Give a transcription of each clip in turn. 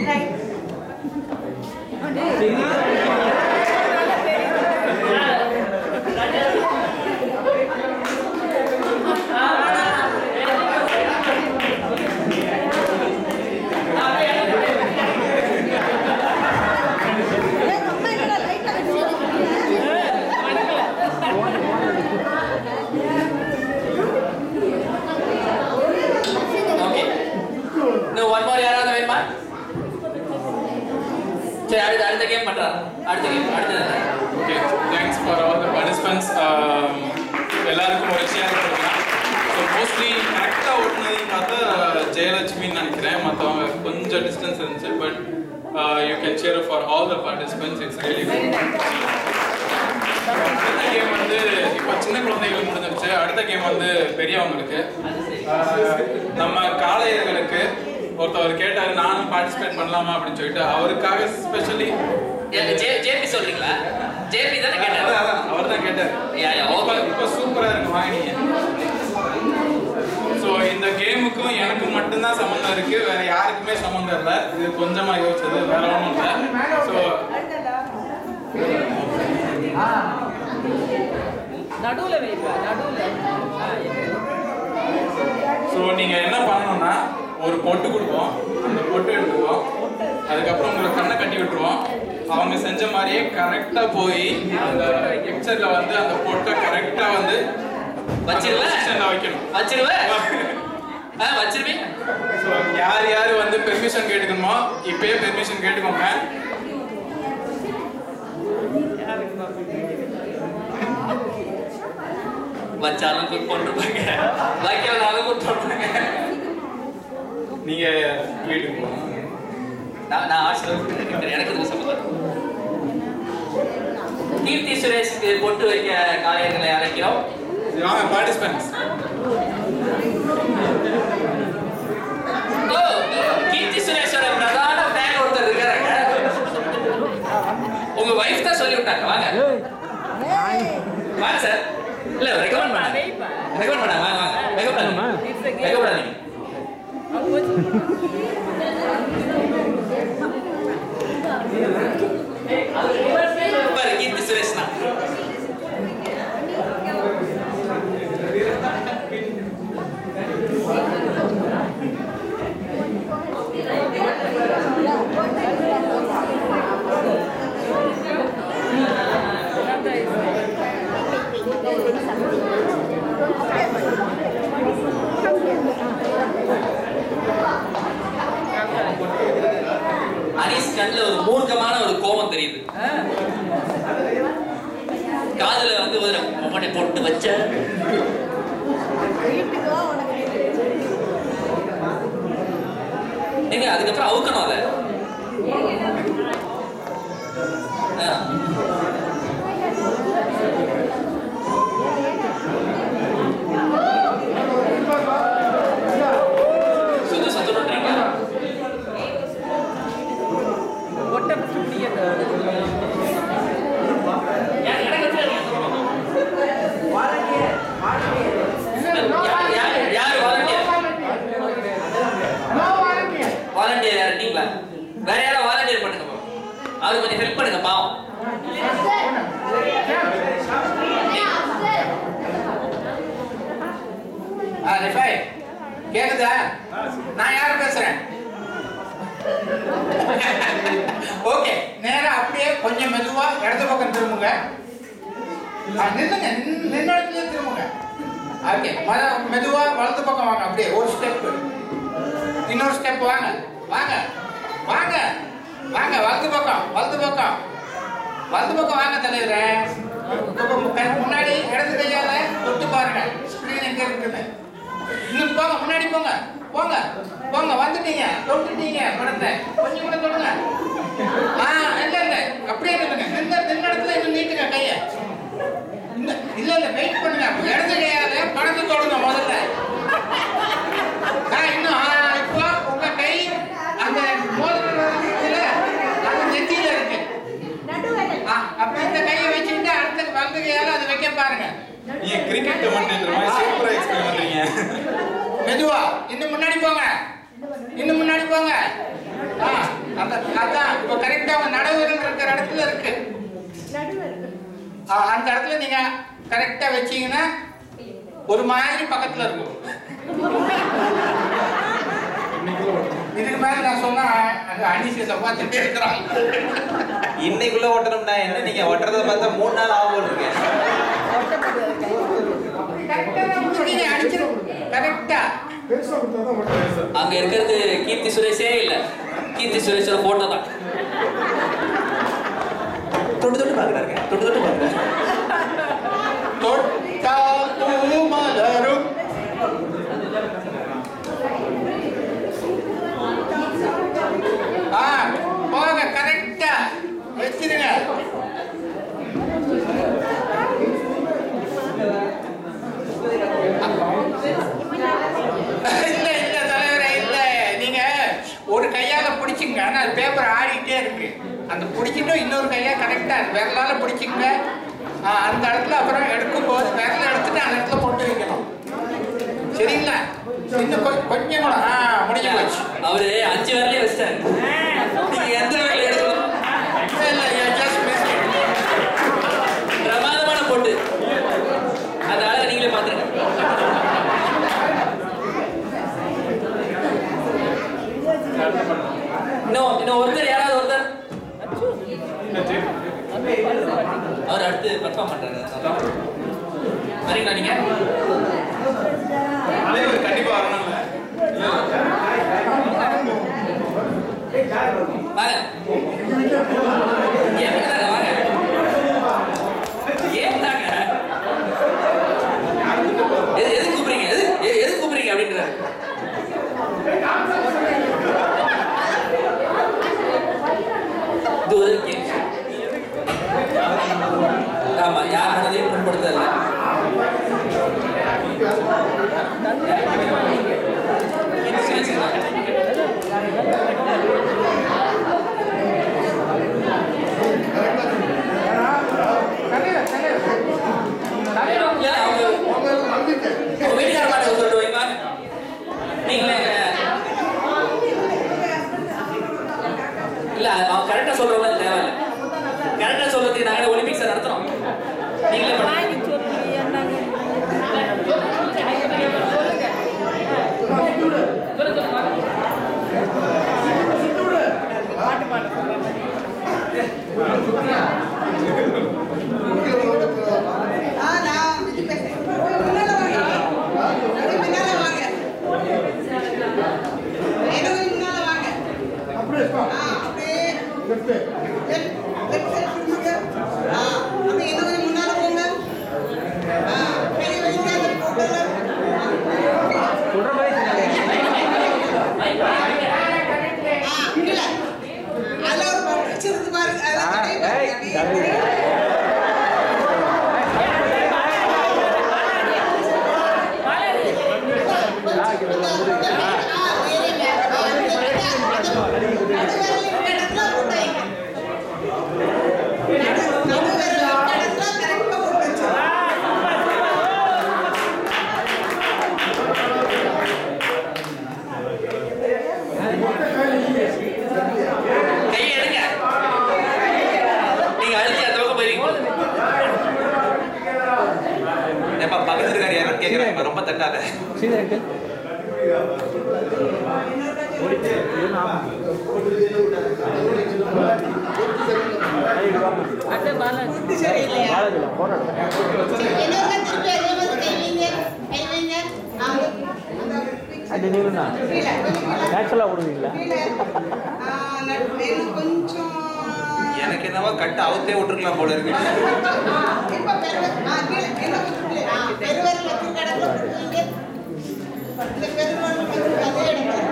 Okay இன்னும் one more யாராவது வேணுமா சரி அடுத்த அடுத்த கேம் பண்றான் அடுத்த கேம் அடுத்தது okay thanks for all the participants எல்லாருக்கும் ஒரு சேர் கொடுக்கலாம் ஸோ மோஸ்ட்லி கரெக்டாக ஓட்டுனது பார்த்தா ஜெயலட்சுமின்னு நினைக்கிறேன் மற்றவங்க கொஞ்சம் டிஸ்டன்ஸ் இருந்துச்சு but you can share for all the participants it's really அடுத்த கேம் வந்து இப்போ சின்ன குழந்தைகளுக்கு முடிஞ்சிருச்சு அடுத்த கேம் வந்து பெரியவங்களுக்கு ஆஹ், நம்ம காளையர்களுக்கு ஒருத்தவர் கேட்டாரு நானும் பார்ட்டிசிபேட் பண்ணலாமா அப்படின்னு சொல்லிட்டு அவருக்காக ஸ்பெஷலி ஜேபி சொல்றீங்களா ஜேபி தானே கேட்டாரு அவர் தான் கேட்டார் யா, யா, இப்போ okay. இப்போ சூப்பரா இருக்கு வாங்கினீங்க ஸோ இந்த கேமுக்கும் எனக்கு மட்டும்தான் சம்மந்தம் இருக்கு வேற யாருக்குமே சம்மந்தம் இல்லை இது கொஞ்சமா யோசிச்சது வேற ஒன்றும் இல்லை ஸோ நடுவுல வைப்பா நடுவுல ஆ, ஸோ நீங்க என்ன பண்ணணும்னா ஒரு பொட்டு கொடுப்போம் அந்த பொட்டு எடுத்துக்குவோம் அதுக்கப்புறம் உங்களை கண்ணை கட்டி விட்டுருவோம் அவங்க செஞ்ச மாதிரியே கரெக்டா போய் அந்த பிக்சர்ல வந்து அந்த பொட்டை கரெக்டா வந்து வச்சிருவேன் பொசிஷன்ல வைக்கணும் வச்சிருவேன் ஆ வச்சிருவேன் ஸோ யார் யார் வந்து பெர்மிஷன் கேட்டுக்கணுமோ இப்பயே பெர்மிஷன் கேட்டுக்கோங்க வச்சாலும் குக் பண்ணிருப்பாங்க வைக்கலனாலும் குக் பண்ணுவாங்க நீங்க வீட்டுக்கு போகணும் நான் நான் ஆசிரியர் எனக்கு இதுக்கு சம்மந்தம் கீர்த்தி சுரேஷுக்கு பொட்டு வைக்க காளையர்களை அழைக்கிறோம் சரி, வாங்க பார்ட்டிசிபென்ட்ஸ் ஓ கீர்த்தி சுரேஷோட பிரதான ஃபேன் ஒருத்தர் இருக்காருங்க உங்க வைஃப் தான் சொல்லி விட்டாங்க வாங்க வாங்க சார் இல்ல ரெக்கமெண்ட் பண்ணாங்க வைப்பா ரெக்கமெண்ட் பண்ணாங்க வாங்க வாங்க ரெக்கமெண்ட் பண்ணாங்க ரெக்கமெண்ட் பண்ணாங்க பாரு கீர்த்தி சுரேஷ் தான் அனீஸ் கண்ணுல ஒரு மூர்க்கமான ஒரு கோபம் தெரியுது காதுல வந்து ஒரு மொபைலை போட்டு வச்ச ஏங்க அதுக்கப்புறம் அவுக்கணும் அதை ஆ. சுத்து சுத்தணுன்றீங்களா ஒட்ட முடியாது யார் எனக்கு வச்சிருக்கீங்க? யார் யார் யார் வாலண்டியர் வாலண்டியர் யார் நீங்களா வேற யாரோ வாலண்டியர் பண்ணுங்க பாப்போம். அவருக்கு கொஞ்சம் ஹெல்ப் பண்ணுங்க பாவம் ஆ, ரிஃபை, கேக்குதா நான் யார் பேசுறேன் ஓகே நேரா அப்படியே கொஞ்சம் மெதுவா இடது பக்கம் திரும்புங்க ஆ, நில்லுங்க நின்னு- நின்ன இடத்துலயே திரும்புங்க ஓகே மத மெதுவா வலது பக்கம் வாங்க அப்படியே ஒரு ஸ்டெப் இன்னொரு ஸ்டெப் வாங்க வாங்க வாங்க வாங்க வலது பக்கம் வலது பக்கம் வலது பக்கம் வாங்க தலைவரே இப்ப முக்க- முன்னாடி இடது கையால தொட்டு பாருங்க ஸ்கிரீன் எங்க இருக்குன்னு இன்னும் போங்க முன்னாடி போங்க போங்க போங்க வந்துட்டீங்க தொட்டுட்டீங்க படத்தை கொஞ்சம் கூட தொடுங்க ஆ இல்ல இல்ல அப்படியே நில்லுங்க நின்ன நின்ன இடத்துல இன்னும் நீட்டுங்க கைய இந்த இல்ல இல்ல வெயிட் பண்ணுங்க இடது கையால படத்தை தொடுங்க முதல்ல ஆ இன்னும் ஆ இப்போ உங்க கை அந்த மோதிரத்துல அந்த நெத்தியில இருக்கு ஆ, அப்ப இந்த கையை வச்சுக்கிட்டு அடுத்த வலது கையால அதை வைக்க பாருங்க நீங்க கிரிக்கெட் கமெண்ட்ன்ற மாதிரி சூப்பரா எக்ஸ்பிளைன் பண்றீங்க மெதுவா இன்னும் முன்னாடி போங்க இன்னும் முன்னாடி போங்க ஆ அந்த அதான் இப்போ கரெக்டா அவங்க நடுவில் இருக்கிற இடத்துல இருக்கு ஆ, அந்த இடத்துல நீங்க கரெக்டா வச்சீங்கன்னா ஒரு மாதிரி பக்கத்துல இருக்கும் இதுக்கு மேல நான் சொன்னா அங்க அனிசியத்தை பார்த்துட்டே இருக்கிறாங்க இன்னைக்குள்ள ஒட்டணும்னா என்ன நீங்க ஒட்டுறத பார்த்தா மூணு நாள் ஆகும் போல இருக்கேன் கரெக்டா தான் முடிச்சிட்டீங்க, அடிச்சிரு கரெக்டா அங்க இருக்கிறது கீர்த்தி சுரேஷே இல்ல கீர்த்தி சுரேஷோட போட்டோ தான் தொட்டு தொட்டு பாக்குறாங்க தொட்டு தொட்டு பாக்குறாங்க தொட்டால் பூ மலரும் ஆ போங்க கரெக்டா வச்சிருங்க இல்ல இல்ல தலைவரே இல்ல நீங்க ஒரு கையால பிடிச்சிங்க ஆனா அது பேப்பர் ஆடிட்டே இருக்கு அந்த பிடிச்சிட்டும் இன்னொரு கையா கரெக்டா விரலால பிடிச்சிங்க ஆ, அந்த இடத்துல அப்புறம் எடுக்கும் போது விரல எடுத்துட்டு அந்த இடத்துல போட்டு வைக்கணும் சரிங்களா இன்னும் கொ- கொஞ்சம் கூட ஆ முடிஞ்சு போச்சு அவரு அஞ்சு வரலையே வச்சிட்டாரு நீங்க எந்த வேலையில எடுக்கணும் இல்ல இல்ல ஜஸ்ட் மிஸ் பிரமாதமான போட்டு அந்த அழகை நீங்களே பாத்துருங்க இன்னும் இன்னும் ஒருத்தர் யாராவது ஒருத்தர் அவர் அடுத்து பர்ஃபார்ம் பண்றாரு வரீங்களா நீங்க தலைவர் கண்டிப்பா வரணும்ல வாங்க ஏன் தாங்க வாங்க ஏன் தாங்க எது எது கூப்பிடுறீங்க எது எ- எது கூப்பிடுறீங்க அப்படின்றாரு இது ஒரு கேம் ஆமா யார் மனதையும் புண்படுத்தல தலைவர் தலைவர் இல்ல, அவங்க உங்க வீட்டுக்கார பாட்டு சொல்லிட்டு வைங்க நீங்களே இல்ல அவன் கரெக்டா சொல்றவங்க தேவையில்ல கரெக்டா சொல்றதுக்கு நாங்க ஒலிம்பிக்ஸ் நடத்துறோம் நீங்களே பண்ணுங்க வாங்கி சொல்லி என்னங்க சொல்லுங்க சொல்லுங்க பாட்டு பாட சொல்லுங்க ஆ, நான் விஜி பேசுறேன். முன்னால வாங்க. அப்படியே பின்னால வாங்க. வேணுங்க, முன்னால வாங்க. ஆ, அப்படியே left- left side திரும்புங்க. ஆ, அப்படியே இன்னும் கொஞ்சம் முன்னால போங்க. ஆ, கை வைங்க அந்த போட்டோல. ஆ, கீழே. அதுல ஒரு போட்டோ வச்சிருந்து பாருங்க. அதுல அப்படியே பாருங்க. அப்படியே. கையை எடுங்க நீங்க அழுத்தி அந்த பக்கம் போயிருக்கீங்க ஏப்பா பக்கத்துல இருக்காரு யாரும் கேக்குறாங்க ரொம்ப தட்டாத அட்டை பாலாஜி கொஞ்சம் எனக்கு என்னவோ கட்டு அவுத்தே விட்டுருக்கலாம் போல இருக்கு இப்ப பெருவர் ஆ கீழே இன்னும் கொஞ்சம் கீழே ஆ பெருவர் வச்சு கடக்குல போட்டுவீங்க இந்த பெருவர் வந்து அதே இடத்துல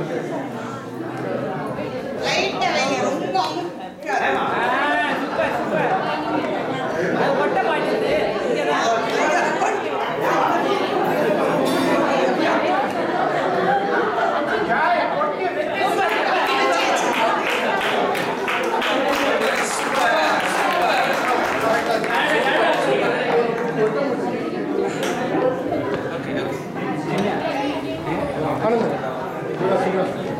லைட்டா வைங்க ரொம்ப அமுக்காது. சூப்பர் சூப்பர் அது ஒட்ட மாட்டேது இங்கதான் ஓகே ஓகே